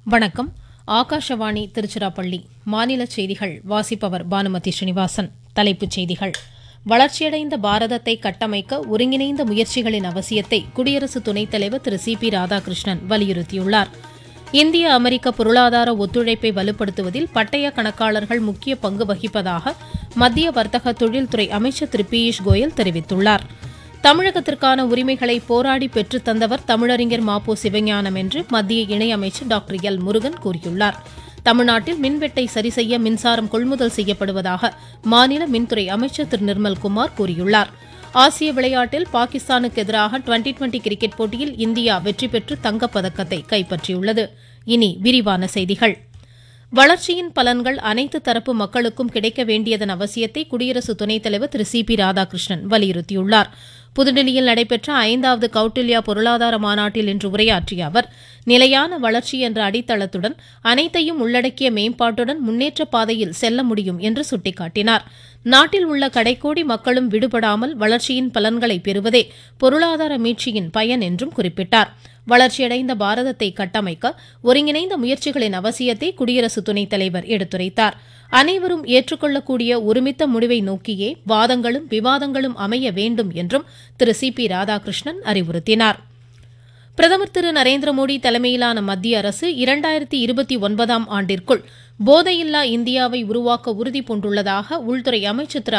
வணக்கம் ஆகாஷவாணி திருச்சிராப்பள்ளி மாநில செய்திகள் வாசிப்பவர் பானுமதி ஸ்ரீனிவாசன் தலைப்புச் செய்திகள் வளர்ச்சியடைந்த பாரதத்தை கட்டமைக்க ஒருங்கிணைந்த முயற்சிகளின் அவசியத்தை குடியரசு துணைத் தலைவர் திரு சி பி ராதாகிருஷ்ணன் வலியுறுத்தியுள்ளார் இந்திய அமெரிக்க பொருளாதார ஒத்துழைப்பை வலுப்படுத்துவதில் பட்டய கணக்காளர்கள் முக்கிய பங்கு வகிப்பதாக மத்திய வர்த்தக தொழில்துறை அமைச்சர் திரு பியூஷ் கோயல் தெரிவித்துள்ளார் தமிழகத்திற்கான உரிமைகளை போராடி பெற்றுத் தந்தவர் தமிழறிஞர் மாப்போ சிவஞானம் என்று மத்திய இணையமைச்சர் டாக்டர் எல் முருகன் கூறியுள்ளார் தமிழ்நாட்டில் மின்வெட்டை சரிசெய்ய மின்சாரம் கொள்முதல் செய்யப்படுவதாக மாநில மின்துறை அமைச்சர் திரு நிர்மல்குமார் கூறியுள்ளார் ஆசிய விளையாட்டில் பாகிஸ்தானுக்கு எதிராக டுவெண்டி டுவெண்டி கிரிக்கெட் போட்டியில் இந்தியா வெற்றி பெற்று தங்கப்பதக்கத்தை கைப்பற்றியுள்ளது இனி விரிவான செய்திகள் வளர்ச்சியின் பலன்கள் அனைத்து தரப்பு மக்களுக்கும் கிடைக்க வேண்டியதன் அவசியத்தை குடியரசு துணைத் தலைவர் திரு சி பி ராதாகிருஷ்ணன் வலியுறுத்தியுள்ளார் புதுடில்லியில் நடைபெற்ற ஐந்தாவது கௌட்டில்யா பொருளாதார மாநாட்டில் இன்று உரையாற்றிய அவர் நிலையான வளர்ச்சி என்ற அடித்தளத்துடன் அனைத்தையும் உள்ளடக்கிய மேம்பாட்டுடன் முன்னேற்ற பாதையில் செல்ல முடியும் என்று சுட்டிக்காட்டினார் நாட்டில் உள்ள கடைக்கோடி மக்களும் விடுபடாமல் வளர்ச்சியின் பலன்களை பெறுவதே பொருளாதார மீட்சியின் பயன் என்றும் குறிப்பிட்டார் வளர்ச்சியடைந்த பாரதத்தை கட்டமைக்க ஒருங்கிணைந்த முயற்சிகளின் அவசியத்தை குடியரசு துணைத் தலைவர் எடுத்துரைத்தார் அனைவரும் ஏற்றுக்கொள்ளக்கூடிய ஒருமித்த முடிவை நோக்கியே வாதங்களும் விவாதங்களும் அமைய வேண்டும் என்றும் திரு சி பி ராதாகிருஷ்ணன் அறிவுறுத்தினார் பிரதமர் திரு நரேந்திர மோடி தலைமையிலான மத்திய அரசு இரண்டாயிரத்தி இருபத்தி ஒன்பதாம் ஆண்டிற்குள் போதையில்லா இந்தியாவை உருவாக்க உறுதி பூண்டுள்ளதாக உள்துறை அமைச்சர் திரு